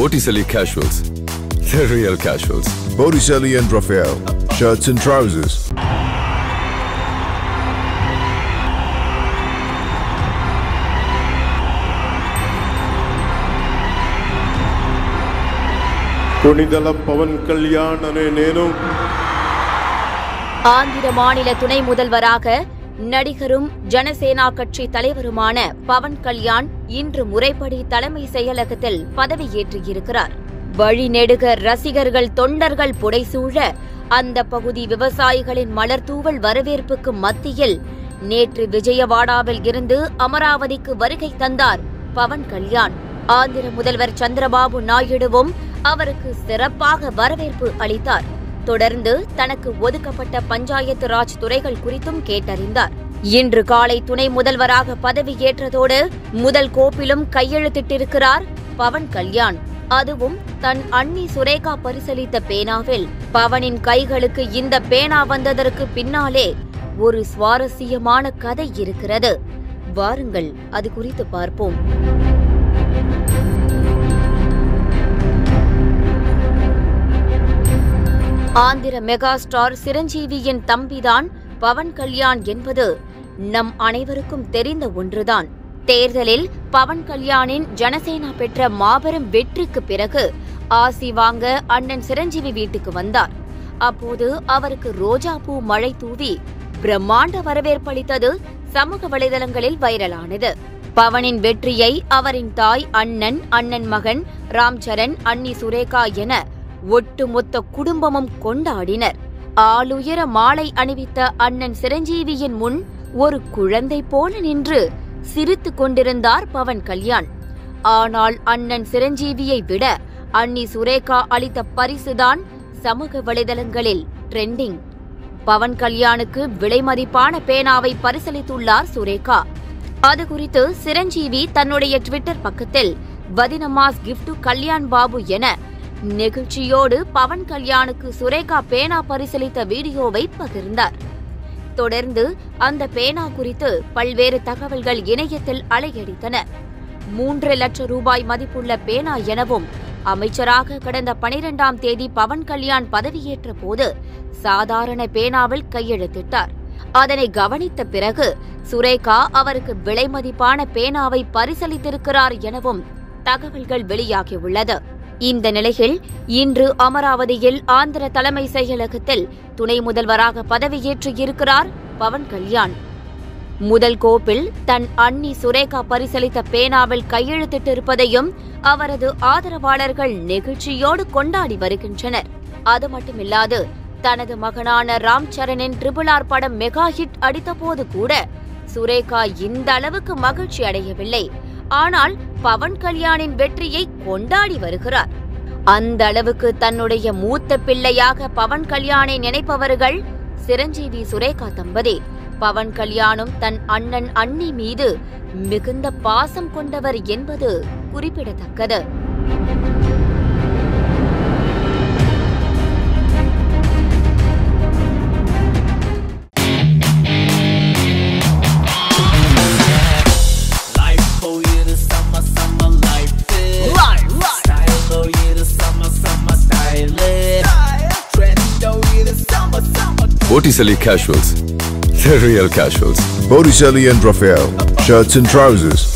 Botticelli Casuals. The real casuals. Botticelli and Raphael, shirts and trousers. Konidela Pawan Kalyan అనే నేను ஆந்திர மாநில துணை முதல்வராக நடிகரும் ஜனசேனா கட்சி தலைவருமான பவன் கல்யாண் இன்று முறைப்படி தலைமை செயலகத்தில் பதவியேற்றிருக்கிறார் வழிநெடுக ரசிகர்கள் தொண்டர்கள் புடைசூழ அந்த பகுதி விவசாயிகளின் மலர்தூவல் வரவேற்புக்கு மத்தியில் நேற்று விஜயவாடாவில் இருந்து அமராவதிக்கு வருகை தந்தார் பவன் கல்யாண் ஆந்திர முதல்வர் சந்திரபாபு நாயுடுவும் அவருக்கு சிறப்பாக வரவேற்பு அளித்தார் தொடர்ந்து தனக்கு ஒதுக்கப்பட்ட பஞ்சாயத்து ராஜ் துறைகள் குறித்தும் கேட்டறிந்தார் இன்று காலை துணை முதல்வராக பதவியேற்றதோடு முதல் கோப்பிலும் கையெழுத்திட்டிருக்கிறார் பவன் கல்யாண் அதுவும் தன் அண்ணி சுரேகா பரிசளித்த பேனாவில் பவனின் கைகளுக்கு இந்த பேனா வந்ததற்கு பின்னாலே ஒரு சுவாரஸ்யமான கதை இருக்கிறது வாருங்கள் அது குறித்து பார்ப்போம் ஆந்திர மெகா ஸ்டார் சிரஞ்சீவியின் தம்பிதான் பவன் கல்யாண் என்பது நம் அனைவருக்கும் தெரிந்த ஒன்றுதான் தேர்தலில் பவன் கல்யாணின் ஜனசேனா பெற்ற மாபெரும் வெற்றிக்கு பிறகு ஆசி வாங்க அண்ணன் சிரஞ்சீவி வீட்டுக்கு வந்தார் அப்போது அவருக்கு ரோஜா பூ மழை தூவி பிரம்மாண்ட வரவேற்பளித்தது சமூக வலைதளங்களில் வைரலானது பவனின் வெற்றியை அவரின் தாய் அண்ணன் அண்ணன் மகன் ராம்சரண் அண்ணி சுரேகா என ஒட்டுமொத்த குடும்பமும் கொண்டாடினர் ஆளுயர மாலை அணிவித்த அண்ணன் சிரஞ்சீவியின் முன் ஒரு குழந்தை போல நின்று சிரித்துக் கொண்டிருந்தார் பவன் கல்யாண் ஆனால் அண்ணன் சிரஞ்சீவியை விட அண்ணி சுரேகா அளித்த பரிசுதான் சமூக வலைதளங்களில் ட்ரெண்டிங் பவன் கல்யாணுக்கு விலைமதிப்பான பேனாவை பரிசளித்துள்ளார் சுரேகா அது குறித்து சிரஞ்சீவி தன்னுடைய ட்விட்டர் பக்கத்தில் வதினமாஸ் கிஃப்ட் கல்யாண் பாபு என நெகிழ்ச்சியோடு பவன் கல்யாணுக்கு சுரேகா பேனா பரிசளித்த வீடியோவை பகிர்ந்தார் தொடர்ந்து அந்த பேனா குறித்து பல்வேறு தகவல்கள் இணையத்தில் அலையடித்தன மூன்று லட்சம் ரூபாய் மதிப்புள்ள பேனா எனவும் அமைச்சராக கடந்த பனிரெண்டாம் தேதி பவன் கல்யாண் பதவியேற்ற போது சாதாரண பேனாவில் கையெழுத்திட்டார் அதனை கவனித்த பிறகு சுரேகா அவருக்கு விலைமதிப்பான பேனாவை பரிசளித்திருக்கிறார் எனவும் தகவல்கள் வெளியாகியுள்ளது இந்த நிலையில் இன்று அமராவதியில் ஆந்திர தலைமை செயலகத்தில் துணை முதல்வராக பதவியேற்று இருக்கிறார் பவன் கல்யாண் முதல் கோப்பில் தன் அண்ணி சுரேகா பரிசளித்த பேனாவில் கையெழுத்திட்டிருப்பதையும் அவரது ஆதரவாளர்கள் நெகிழ்ச்சியோடு கொண்டாடி வருகின்றனர் அது மட்டுமில்லாது தனது மகனான ராம் சரணின் ட்ரிபிள் ஆர் படம் மெகா ஹிட் அடித்தபோது கூட சுரேகா இந்த அளவுக்கு மகிழ்ச்சி அடையவில்லை ஆனால் பவன் கல்யாணின் வெற்றியை கொண்டாடி வருகிறார் அந்த அளவுக்கு தன்னுடைய மூத்த பிள்ளையாக பவன் கல்யாணை நினைப்பவர்கள் சிரஞ்சீவி சுரேகா தம்பதி பவன் கல்யாணும் தன் அண்ணன் அண்ணி மீது மிகுந்த பாசம் கொண்டவர் என்பது குறிப்பிடத்தக்கது Life for you the summer, summer life is. Life, Style for you the summer, summer style is. Trend for you the summer, summer. Botticelli Casuals. The real casuals. Botticelli and Raphael, shirts and trousers.